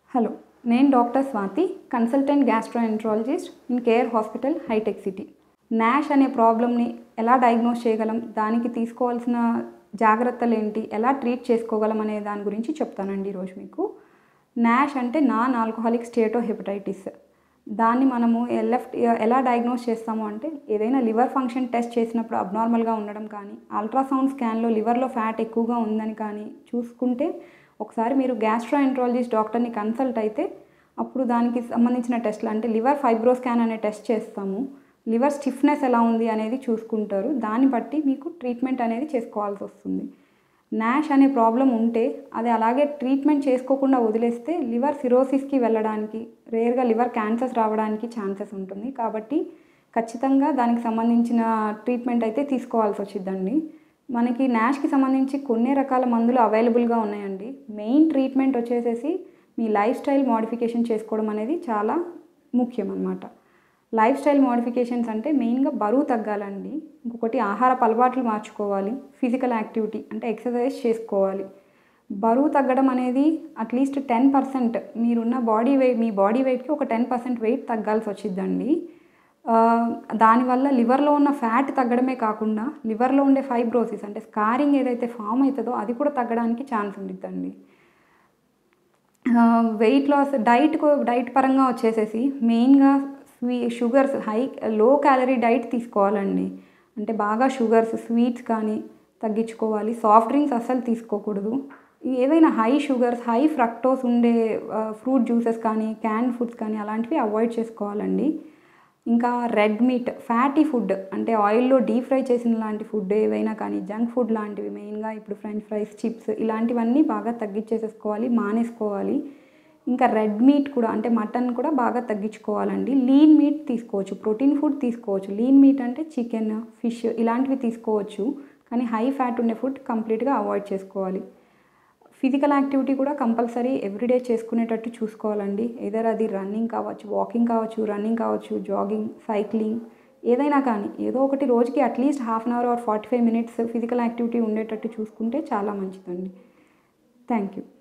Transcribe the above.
hello నేను doctor Swathi consultant gastroenterologist in Care hospital Hitech City NASH అనే ప్రాబ్లమ్ని ఎలా డయాగ్నోస్ చేయగలం దానికి తీసుకోవాల్సిన జాగ్రత్తలు ఏంటి ఎలా ట్రీట్ చేసుకోగలం అనే దాని గురించి చెప్తానండి ఈరోజు మీకు నాష్ అంటే నాన్ ఆల్కహాలిక్ స్టేటో హెపటైటిస్ దాన్ని మనము ఎల్ఎఫ్ ఎలా డయాగ్నోస్ చేస్తాము అంటే ఏదైనా లివర్ ఫంక్షన్ టెస్ట్ చేసినప్పుడు అబ్నార్మల్గా ఉండడం కానీ అల్ట్రాసౌండ్ స్కాన్లో లివర్లో ఫ్యాట్ ఎక్కువగా ఉందని కానీ చూసుకుంటే ఒకసారి మీరు గ్యాస్ట్రోఎంట్రాలజిస్ట్ డాక్టర్ని కన్సల్ట్ అయితే అప్పుడు దానికి సంబంధించిన టెస్ట్లు అంటే లివర్ ఫైబ్రో స్కాన్ అనే టెస్ట్ చేస్తాము లివర్ స్టిఫ్నెస్ ఎలా ఉంది అనేది చూసుకుంటారు దాన్ని బట్టి మీకు ట్రీట్మెంట్ అనేది చేసుకోవాల్సి వస్తుంది నాష్ అనే ప్రాబ్లం ఉంటే అది అలాగే ట్రీట్మెంట్ చేసుకోకుండా వదిలేస్తే లివర్ సిరోసిస్కి వెళ్ళడానికి రేర్గా లివర్ క్యాన్సర్స్ రావడానికి ఛాన్సెస్ ఉంటుంది కాబట్టి ఖచ్చితంగా దానికి సంబంధించిన ట్రీట్మెంట్ అయితే తీసుకోవాల్సి వచ్చిందండి మనకి నాష్కి సంబంధించి కొన్ని రకాల మందులు అవైలబుల్గా ఉన్నాయండి మెయిన్ ట్రీట్మెంట్ వచ్చేసేసి మీ లైఫ్ స్టైల్ మోడిఫికేషన్ చేసుకోవడం అనేది చాలా ముఖ్యం అన్నమాట లైఫ్ స్టైల్ మోడిఫికేషన్స్ అంటే మెయిన్గా బరువు తగ్గాలండి ఇంకొకటి ఆహారపు అలవాట్లు మార్చుకోవాలి ఫిజికల్ యాక్టివిటీ అంటే ఎక్సర్సైజ్ చేసుకోవాలి బరువు తగ్గడం అనేది అట్లీస్ట్ టెన్ పర్సెంట్ మీరున్న బాడీ వెయిట్ మీ బాడీ వెయిట్కి ఒక టెన్ పర్సెంట్ వెయిట్ తగ్గాల్సి వచ్చిందండి దానివల్ల లివర్లో ఉన్న ఫ్యాట్ తగ్గడమే కాకుండా లివర్లో ఉండే ఫైబ్రోసిస్ అంటే స్కారింగ్ ఏదైతే ఫామ్ అవుతుందో అది కూడా తగ్గడానికి ఛాన్స్ ఉండిద్దండి వెయిట్ లాస్ డైట్ డైట్ పరంగా వచ్చేసేసి మెయిన్గా స్వీ sugars high low calorie diet తీసుకోవాలండి అంటే బాగా షుగర్స్ స్వీట్స్ కానీ తగ్గించుకోవాలి సాఫ్ట్ డ్రింక్స్ అస్సలు తీసుకోకూడదు ఏవైనా హై షుగర్స్ హై ఫ్రక్టోస్ ఉండే ఫ్రూట్ జ్యూసెస్ కానీ క్యాన్ ఫుడ్స్ కానీ అలాంటివి అవాయిడ్ చేసుకోవాలండి ఇంకా రెడ్ మీట్ ఫ్యాటీ ఫుడ్ అంటే ఆయిల్లో డీప్ ఫ్రై చేసిన లాంటి ఫుడ్ ఏవైనా కానీ జంక్ ఫుడ్ లాంటివి మెయిన్గా ఇప్పుడు ఫ్రెంచ్ ఫ్రైస్ చిప్స్ ఇలాంటివన్నీ బాగా తగ్గించేసేసుకోవాలి మానేసుకోవాలి ఇంకా రెడ్ మీట్ కూడా అంటే మటన్ కూడా బాగా తగ్గించుకోవాలండి లీన్ మీట్ తీసుకోవచ్చు ప్రోటీన్ ఫుడ్ తీసుకోవచ్చు లీన్ మీట్ అంటే చికెన్ ఫిష్ ఇలాంటివి తీసుకోవచ్చు కానీ హై ఫ్యాట్ ఉండే ఫుడ్ కంప్లీట్గా అవాయిడ్ చేసుకోవాలి ఫిజికల్ యాక్టివిటీ కూడా కంపల్సరీ ఎవ్రీడే చేసుకునేటట్టు చూసుకోవాలండి ఏదర్ అది రన్నింగ్ కావచ్చు వాకింగ్ కావచ్చు రన్నింగ్ కావచ్చు జాగింగ్ సైక్లింగ్ ఏదైనా కానీ ఏదో ఒకటి రోజుకి at least half an hour or forty five minutes physical activity ఉండేటట్టు చూసుకుంటే చాలా మంచిదండి థ్యాంక్ యూ